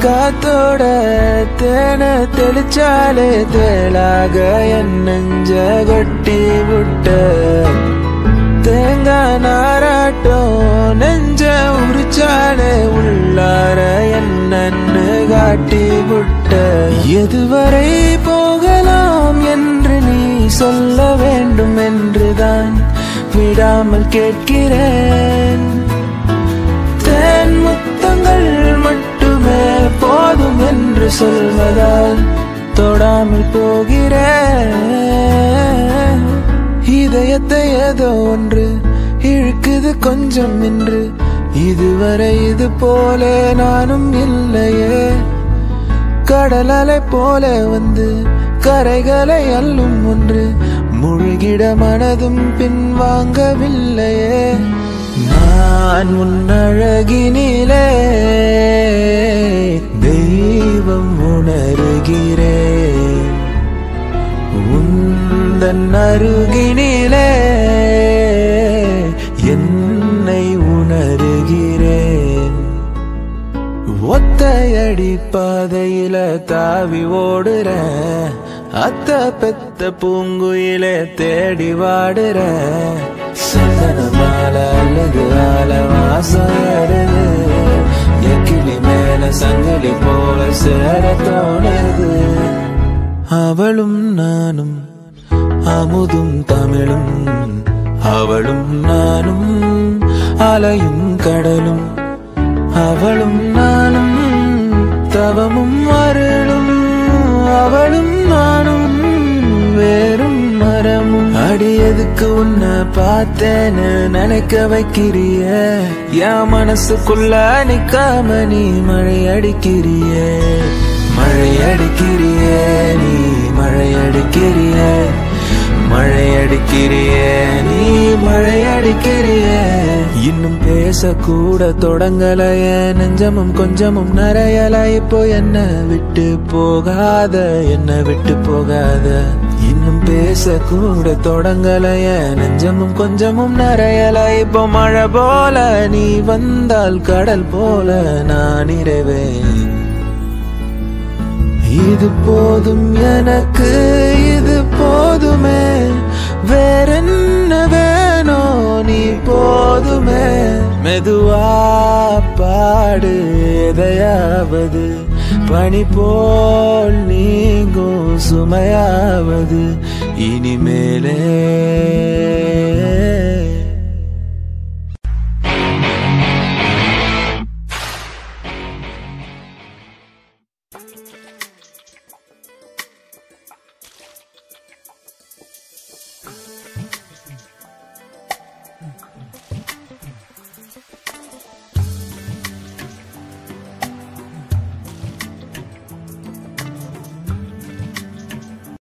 காத்தோட தேன தெளிச்சாலே தேளாக என் நெஞ்ச கொட்டி விட்ட தேங்காய் நாராட்டம் நெஞ்ச உரிச்சாலே உள்ளார என்னன்னு காட்டி விட்ட எதுவரை போகலாம் என்று நீ சொல்ல வேண்டும் என்றுதான் விடாமல் கேட்கிறேன் தேன் முத்தங்கள் மட்டுமே போதும் என்று சொல்வதால் தொடாமல் போகிறேன் இதயத்தை ஏதோ ஒன்று இழுக்குது கொஞ்சம் என்று இதுவரை இது போல நானும் இல்லையே கடல் அலை போல வந்து கரைகளை அள்ளும் ஒன்று முழுகிட மனதும் பின்வாங்கவில்லையே நான் உன் அழகினிலே தெய்வம் உணர்கிறேன் உந்தன் அருகினிலே என்னை உணர்கிறேன் ஒத்தையடி பாதையில தாவி ஓடுறேன் அத்த பெத்த பூங்குயில தேடி வாடுறேன் சந்தன மாலை அல்லது ஆல வாசம் ஏறுது என் கிளி மேல சங்கிலி போல சேர தோணுது அவளும் நானும் அமுதும் தமிழும் அவளும் நானும் அலையும் கடலும் அவளும் நானும் தவமும் அருளும் அவளும் நானும் வேறும் மரமும் அடியதுக்கு உன்னை பார்த்தேன்னு நினைக்க வைக்கிறிய என் மனசுக்குள்ள நிக்காம நீ மழை அடிக்கிறிய மழை அடிக்கிறிய நீ மழை அடிக்கிறிய மழை அடிக்கிறிய நீ மழை அடிக்கிறிய இன்னும் பேசக்கூட தொடங்கலைய நெஞ்சமும் கொஞ்சமும் நிறையல இப்போ என்ன விட்டு போகாத என்ன விட்டு போகாத இன்னும் பேசக்கூட தொடங்கலைய நெஞ்சமும் கொஞ்சமும் நிறையல இப்போ மழை போல நீ வந்தால் கடல் போல நான் இறைவேன் இது போதும் எனக்கு இது போதுமே வேறென்ன வேணோ நீ போதுமே மெதுவா பாடு எதையாவது பனி போல் நீங்கும் சுமையாவது இனிமேலே